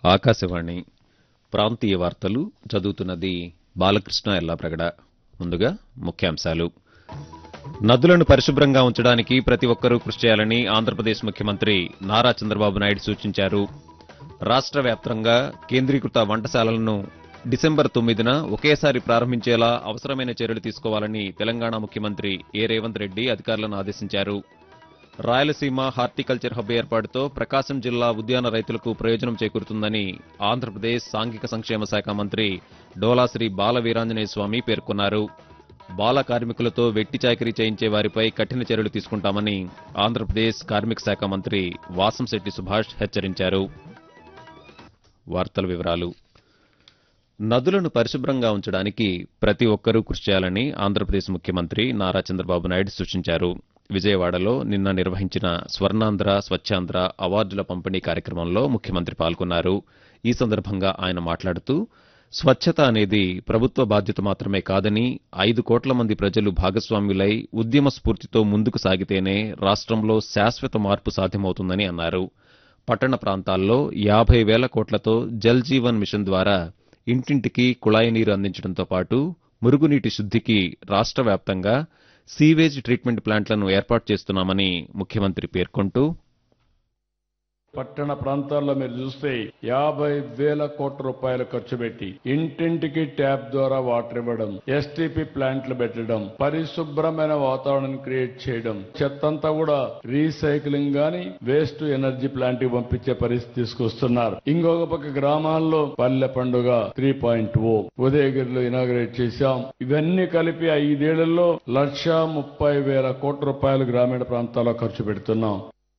ఆకాశవాణి ప్రాంతీయ వార్తలు చదువుతున్నది బాలకృష్ణ ఎల్లాప్రగడ ముందుగా ముఖ్యాంశాలు నదులను పరిశుభ్రంగా ఉంచడానికి ప్రతి ఒక్కరూ కృషి చేయాలని ఆంధ్రప్రదేశ్ ముఖ్యమంత్రి నారా చంద్రబాబు నాయుడు సూచించారు రాష్ట్ర వ్యాప్తంగా కేంద్రీకృత వంటశాలలను డిసెంబర్ తొమ్మిదిన ఒకేసారి ప్రారంభించేలా అవసరమైన చర్యలు తీసుకోవాలని తెలంగాణ ముఖ్యమంత్రి ఏ రేవంత్ రెడ్డి అధికారులను ఆదేశించారు రాయలసీమ హార్టికల్చర్ హబ్ ఏర్పాటుతో ప్రకాశం జిల్లా ఉద్యాన రైతులకు ప్రయోజనం చేకూరుతుందని ఆంధ్రప్రదేశ్ సాంఘిక సంక్షేమ శాఖ మంత్రి డోలాశ్రీ బాల వీరాంజనేయ స్వామి పేర్కొన్నారు బాల కార్మికులతో వెట్టి చాకరీ చేయించే వారిపై కఠిన చర్యలు తీసుకుంటామని ఆంధ్రప్రదేశ్ కార్మిక శాఖ మంత్రి వాసంశెట్టి సుభాష్ హెచ్చరించారు వార్తల వివరాలు నదులను పరిశుభ్రంగా ఉంచడానికి ప్రతి ఒక్కరూ కృషి చేయాలని ఆంధ్రప్రదేశ్ ముఖ్యమంత్రి నారా చంద్రబాబు నాయుడు సూచించారు విజయవాడలో నిన్న నిర్వహించిన స్వర్ణాంధ్ర స్వచ్ఛాంధ్ర అవార్డుల పంపిణీ కార్యక్రమంలో ముఖ్యమంత్రి పాల్గొన్నారు ఈ సందర్భంగా ఆయన మాట్లాడుతూ స్వచ్ఛత అనేది ప్రభుత్వ బాధ్యత మాత్రమే కాదని ఐదు కోట్ల మంది ప్రజలు భాగస్వామ్యులై ఉద్యమ స్ఫూర్తితో ముందుకు సాగితేనే రాష్ట్రంలో శాశ్వత మార్పు సాధ్యమవుతుందని అన్నారు పట్టణ ప్రాంతాల్లో యాభై వేల కోట్లతో జల్ జీవన్ మిషన్ ద్వారా ఇంటింటికి కుళాయి నీరు అందించడంతో పాటు మురుగునీటి శుద్ధికి రాష్ట్ర వ్యాప్తంగా సీవేజ్ ట్రీట్మెంట్ ప్లాంట్లను ఏర్పాటు చేస్తున్నామని ముఖ్యమంత్రి పేర్కొంటూ పట్టణ ప్రాంతాల్లో మీరు చూస్తే యాభై వేల కోట్ల రూపాయలు ఖర్చు పెట్టి ఇంటింటికి ట్యాప్ ద్వారా వాటర్ ఇవ్వడం ఎస్టీపీ ప్లాంట్లు పెట్టడం పరిశుభ్రమైన వాతావరణం క్రియేట్ చేయడం చెత్తంతా కూడా రీసైక్లింగ్ గాని వేస్ట్ ఎనర్జీ ప్లాంట్ కి పంపించే పరిస్థితి తీసుకొస్తున్నారు ఇంకొక పక్క గ్రామాల్లో Palle Panduga three point O ఉదయగిరిలో ఇనాగ్రేట్ చేశాం ఇవన్నీ కలిపి ఐదేళ్లలో లక్ష ముప్పై వేల కోట్ల రూపాయలు గ్రామీణ ప్రాంతాల్లో ఖర్చు పెడుతున్నాం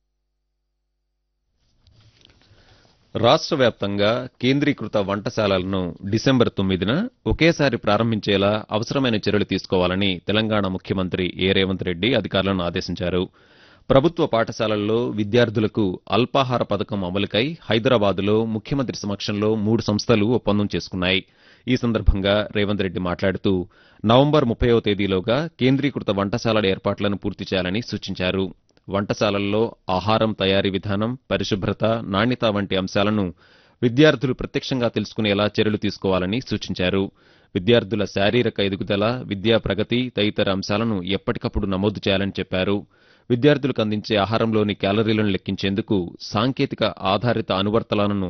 రాష్ట్ర వ్యాప్తంగా కేంద్రీకృత వంటశాలలను డిసెంబర్ తొమ్మిదిన ఒకేసారి ప్రారంభించేలా అవసరమైన చర్యలు తీసుకోవాలని తెలంగాణ ముఖ్యమంత్రి ఏ రేవంత్ రెడ్డి అధికారులను ఆదేశించారు ప్రభుత్వ పాఠశాలల్లో విద్యార్థులకు అల్పాహార పథకం అమలుకై హైదరాబాదులో ముఖ్యమంత్రి సమక్షంలో మూడు సంస్థలు ఒప్పందం చేసుకున్నాయి ఈ సందర్భంగా రేవంత్ రెడ్డి మాట్లాడుతూ నవంబర్ ముప్పైవ తేదీలోగా కేంద్రీకృత వంటశాలల ఏర్పాట్లను పూర్తి చేయాలని సూచించారు వంటశాలల్లో ఆహారం తయారీ విధానం పరిశుభ్రత నాణ్యత వంటి అంశాలను విద్యార్థులు ప్రత్యక్షంగా తెలుసుకునేలా చర్యలు తీసుకోవాలని సూచించారు విద్యార్థుల శారీరక ఎదుగుదల విద్యా ప్రగతి తదితర అంశాలను ఎప్పటికప్పుడు నమోదు చేయాలని చెప్పారు విద్యార్థులకు అందించే ఆహారంలోని క్యాలరీలను లెక్కించేందుకు సాంకేతిక ఆధారిత అనువర్తనాలను